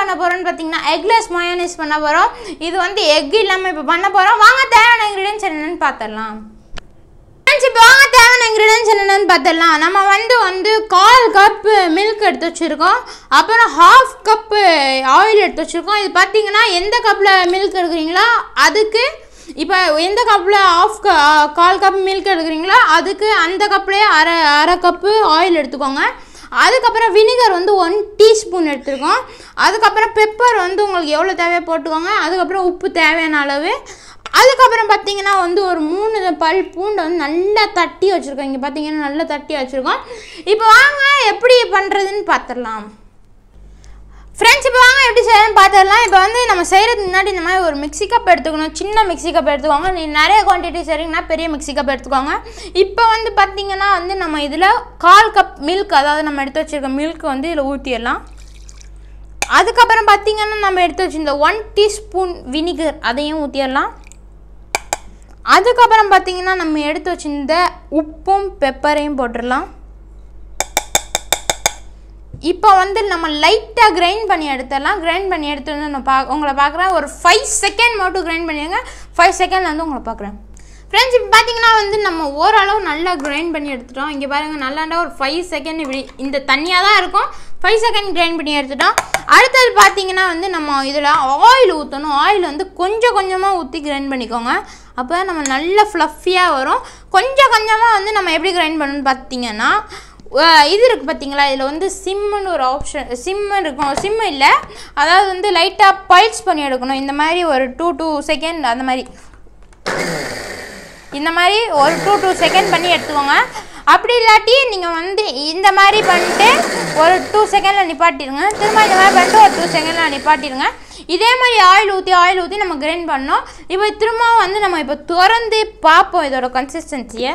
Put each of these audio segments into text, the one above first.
பண்ண போகிறோம்னு பார்த்தீங்கன்னா எக்லெஸ் மயோனைஸ் பண்ண போகிறோம் இது வந்து எக் இல்லாமல் இப்போ பண்ண போகிறோம் வாங்க தேவையான இன்க்ரீடியன்ஸ் என்னென்னு பார்த்துடலாம் ஃப்ரெண்ட்ஸ் இப்போ வாங்க தேவையான இன்க்ரீடியன்ஸ் என்னென்னு பார்த்துடலாம் நம்ம வந்து வந்து கால் கப்பு மில்க் எடுத்து வச்சுருக்கோம் அப்புறம் ஹாஃப் கப்பு ஆயில் எடுத்து வச்சுருக்கோம் இது பார்த்தீங்கன்னா எந்த கப்பில் மில்க் எடுக்கிறீங்களோ அதுக்கு இப்போ எந்த கப்பில் ஆஃப் க கால் கப் மில்க் எடுக்கிறீங்களோ அதுக்கு அந்த கப்லேயே அரை அரை கப்பு ஆயில் எடுத்துக்கோங்க அதுக்கப்புறம் வினிகர் வந்து ஒன் டீஸ்பூன் எடுத்துருக்கோம் அதுக்கப்புறம் பெப்பர் வந்து உங்களுக்கு எவ்வளோ தேவையோ போட்டுக்கோங்க அதுக்கப்புறம் உப்பு தேவையான அளவு அதுக்கப்புறம் பார்த்தீங்கன்னா வந்து ஒரு மூணு பல் பூண்டை வந்து நல்லா தட்டி வச்சுருக்கோம் இங்கே பார்த்தீங்கன்னா நல்லா தட்டி வச்சுருக்கோம் இப்போ வாங்க எப்படி பண்ணுறதுன்னு பார்த்துடலாம் ஃப்ரெண்ட்ஸ் இப்போ வாங்க எப்படி செய்யணும்னு பார்த்துடலாம் இப்போ வந்து நம்ம செய்கிறதுக்கு முன்னாடி இந்த மாதிரி ஒரு மிக்ஸி கப் எடுத்துக்கணும் சின்ன மிக்ஸி கப் எடுத்துக்கோங்க நீ நிறைய குவான்டிட்டி செய்கிறீங்கன்னா பெரிய மிக்ஸி கப் எடுத்துக்கோங்க இப்போ வந்து பார்த்தீங்கன்னா வந்து நம்ம இதில் கால் கப் மில்க் அதாவது நம்ம எடுத்து வச்சுருக்க மில்க் வந்து இதில் ஊற்றிடலாம் அதுக்கப்புறம் பார்த்தீங்கன்னா நம்ம எடுத்து வச்சிருந்த ஒன் டீஸ்பூன் வினிகர் அதையும் ஊற்றிடலாம் அதுக்கப்புறம் பார்த்தீங்கன்னா நம்ம எடுத்து வச்சிருந்த உப்பும் பெப்பரையும் போட்டுடலாம் இப்போ வந்து நம்ம லைட்டாக கிரைண்ட் பண்ணி எடுத்துடலாம் கிரைண்ட் பண்ணி எடுத்து வந்து நான் பா உங்களை பார்க்குறேன் ஒரு ஃபைவ் செகண்ட் மட்டும் கிரைண்ட் பண்ணிடுங்க ஃபைவ் செகண்ட் வந்து உங்களை பார்க்குறேன் ஃப்ரெண்ட்ஸ் இப்போ பார்த்தீங்கன்னா வந்து நம்ம ஓரளவு நல்லா கிரைண்ட் பண்ணி எடுத்துட்டோம் இங்கே பாருங்கள் நல்லாண்டா ஒரு ஃபைவ் செகண்ட் இப்படி இந்த தண்ணியாக தான் இருக்கும் ஃபைவ் செகண்ட் கிரைண்ட் பண்ணி எடுத்துட்டோம் அடுத்தது பார்த்தீங்கன்னா வந்து நம்ம இதில் ஆயில் ஊற்றணும் ஆயில் வந்து கொஞ்சம் கொஞ்சமாக ஊற்றி கிரைண்ட் பண்ணிக்கோங்க அப்போ நம்ம நல்ல ஃப்ளஃபியாக வரும் கொஞ்சம் கொஞ்சமாக வந்து நம்ம எப்படி கிரைண்ட் பண்ணணும்னு பார்த்தீங்கன்னா அஹ் இது இருக்குது பார்த்தீங்களா இதில் வந்து சிம்முன்னு ஒரு ஆப்ஷன் சிம்மு இருக்கும் சிம்மு இல்லை அதாவது வந்து லைட்டாக பல்ஸ் பண்ணி எடுக்கணும் இந்த மாதிரி ஒரு டூ டூ செகண்ட் அந்த மாதிரி இந்த மாதிரி ஒரு டூ டூ செகண்ட் பண்ணி எடுத்துக்கோங்க அப்படி இல்லாட்டி நீங்கள் வந்து இந்த மாதிரி பண்ணிட்டு ஒரு டூ செகண்டில் நிப்பாட்டிடுங்க திரும்ப இந்த மாதிரி பண்ணிட்டு ஒரு டூ செகண்டில் நிப்பாட்டிடுங்க இதே மாதிரி ஆயில் ஊற்றி ஆயில் ஊற்றி நம்ம கிரைண்ட் பண்ணோம் இப்போ திரும்பவும் வந்து நம்ம இப்போ திறந்து பார்ப்போம் இதோட கன்சிஸ்டன்சியை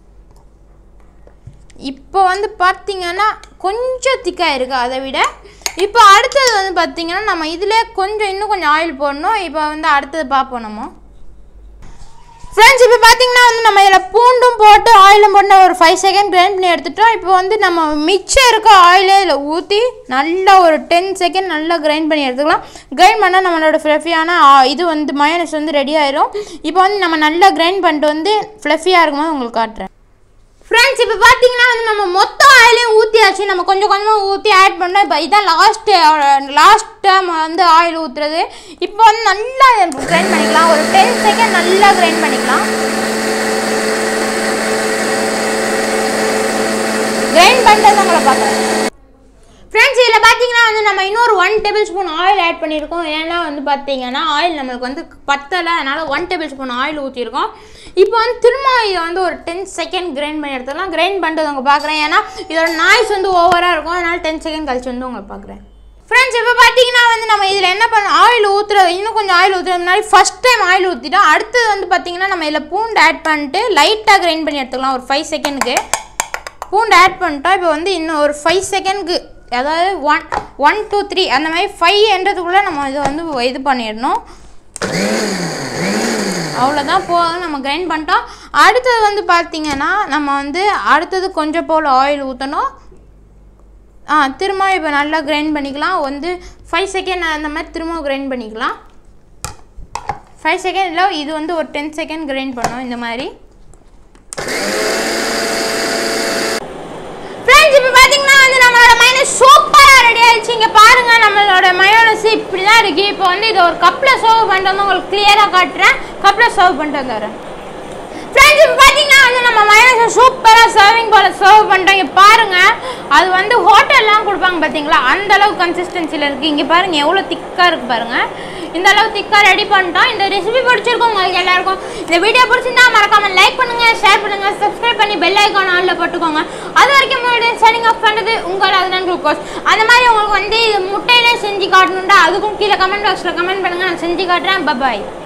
இப்போ வந்து பார்த்தீங்கன்னா கொஞ்சம் திக்காக இருக்குது அதை விட இப்போ அடுத்தது வந்து பார்த்தீங்கன்னா நம்ம இதில் கொஞ்சம் இன்னும் கொஞ்சம் ஆயில் போடணும் இப்போ வந்து அடுத்தது பார்ப்போம் நம்ம ஃப்ரெண்ட்ஸ் இப்போ பார்த்தீங்கன்னா வந்து நம்ம இதில் பூண்டும் போட்டு ஆயிலும் போட்டு ஒரு ஃபைவ் செகண்ட் கிரைண்ட் பண்ணி எடுத்துட்டோம் இப்போ வந்து நம்ம மிச்சம் இருக்க ஆயிலே இதில் ஊற்றி நல்லா ஒரு டென் செகண்ட் நல்லா கிரைண்ட் பண்ணி எடுத்துக்கலாம் கிரைண்ட் பண்ணால் நம்மளோட ஃப்ளஃபியான இது வந்து மயோனஸ் வந்து ரெடி ஆயிரும் இப்போ வந்து நம்ம நல்லா கிரைண்ட் பண்ணிட்டு வந்து ஃப்ளஃபியாக இருக்கும்போது உங்களுக்கு காட்டுறேன் ஃப்ரெண்ட்ஸ் இப்போ பார்த்தீங்கன்னா வந்து நம்ம மொத்த ஆயிலையும் ஊற்றியாச்சு நம்ம கொஞ்சம் கொஞ்சமாக ஊற்றி ஆட் பண்ணோம் இப்போ இதான் லாஸ்ட்டு லாஸ்ட் டைம் வந்து ஆயில் ஊற்றுறது இப்போ வந்து நல்லா கிரைண்ட் பண்ணிக்கலாம் ஒரு டென் செகண்ட் நல்லா கிரைண்ட் பண்ணிக்கலாம் கிரைண்ட் பண்ணுறது உங்களை பார்க்குறேன் ஃப்ரெண்ட்ஸ் இதில் பார்த்தீங்கன்னா வந்து நம்ம இன்னொரு one tablespoon oil add பண்ணியிருக்கோம் ஏன்னா வந்து பார்த்தீங்கன்னா ஆயில் நம்மளுக்கு வந்து பத்தலை அதனால் ஒன் டேபிள் ஸ்பூன் ஆயில் ஊற்றிருக்கோம் இப்போ வந்து திரும்ப இதை வந்து ஒரு டென் செகண்ட் கிரைண்ட் பண்ணி எடுத்துக்கலாம் கிரைண்ட் பண்ணுறது உங்க பார்க்குறேன் ஏன்னா இதோட நாய்ஸ் வந்து ஓவராக இருக்கும் அதனால் டென் செகண்ட் கழிச்சு வந்து உங்களை பார்க்குறேன் ஃப்ரெண்ட்ஸ் இப்போ பார்த்தீங்கன்னா வந்து நம்ம இதில் என்ன பண்ண ஆயில் ஊற்றுறது இன்னும் கொஞ்சம் ஆயில் ஊற்றுறது முன்னாடி ஃபஸ்ட் டைம் ஆயில் ஊற்றிட்டோம் அடுத்தது வந்து பார்த்தீங்கன்னா நம்ம இதில் பூண்டு ஆட் பண்ணிட்டு லைட்டாக கிரைண்ட் பண்ணி எடுத்துக்கலாம் ஒரு ஃபைவ் செகண்டுக்கு பூண்டு ஆட் பண்ணிட்டோம் இப்போ வந்து இன்னும் ஒரு ஃபைவ் செகண்ட்க்கு அதாவது ஒன் ஒன் டூ த்ரீ அந்த மாதிரி ஃபைவ் என்றதுக்குள்ளே நம்ம இதை வந்து இது பண்ணிடணும் அவ்வளோதான் போதும் நம்ம கிரைண்ட் பண்ணிட்டோம் அடுத்தது வந்து பார்த்திங்கன்னா நம்ம வந்து அடுத்தது கொஞ்சம் போல் ஆயில் ஊற்றணும் ஆ திரும்ப இப்போ நல்லா கிரைண்ட் பண்ணிக்கலாம் வந்து ஃபைவ் செகண்ட் அந்த மாதிரி திரும்ப கிரைண்ட் பண்ணிக்கலாம் ஃபைவ் செகண்டில் இது வந்து ஒரு டென் செகண்ட் கிரைண்ட் பண்ணோம் இந்த மாதிரி ஃப்ரெண்ட்ஸ் இப்போ பார்த்தீங்கன்னா வந்து நம்மளோட மைனஸ் சூப்பராக ரெடி ஆயிடுச்சு இங்கே பாருங்க நம்மளோட மயோனஸ் இப்படி தான் இருக்கு இப்போ வந்து இதை ஒரு கப்பில் சர்வ் பண்ணிட்டு வந்து உங்களுக்கு கிளியராக காட்டுறேன் கப்பில் சர்வ் பண்ணிட்டு வந்துடுறேன் ஃப்ரெண்ட்ஸ் இப்போ பார்த்தீங்கன்னா வந்து நம்ம மயோனஸ் சூப்பராக சர்விங் போல சர்வ் பண்ணிட்டோம் இங்கே பாருங்க அது வந்து ஹோட்டல்லாம் கொடுப்பாங்க பார்த்தீங்களா அந்த அளவு கன்சிஸ்டன்சியில் இருக்குது இங்கே பாருங்க எவ்வளோ திக்காக இருக்குது பாருங்க இந்த அளவு திக்காக ரெடி பண்ணிட்டோம் இந்த ரெசிபி பிடிச்சிருக்கோம் உங்களுக்கு எல்லாருக்கும் இந்த வீடியோ பிடிச்சிருந்தா மறக்காம லைக் பண்ணுங்க ஷேர் பண்ணுங்க சப்ஸ்கிரைப் பண்ணி பெல் ஐக்கான் ஆல்ல போட்டுக்கோங்க அது வரைக்கும் முன்னாடி சைனிங் ஆஃப் பண்ணது உங்கள் அதனால் குளுக்கோஸ் அந்த மாதிரி உங்களுக்கு வந்து இது முட்டையிலே செஞ்சு காட்டணுண்டா அதுக்கும் கீழே கமெண்ட் பாக்ஸில் கமெண்ட் பண்ணுங்க நான் செஞ்சு காட்டுறேன் பபாய்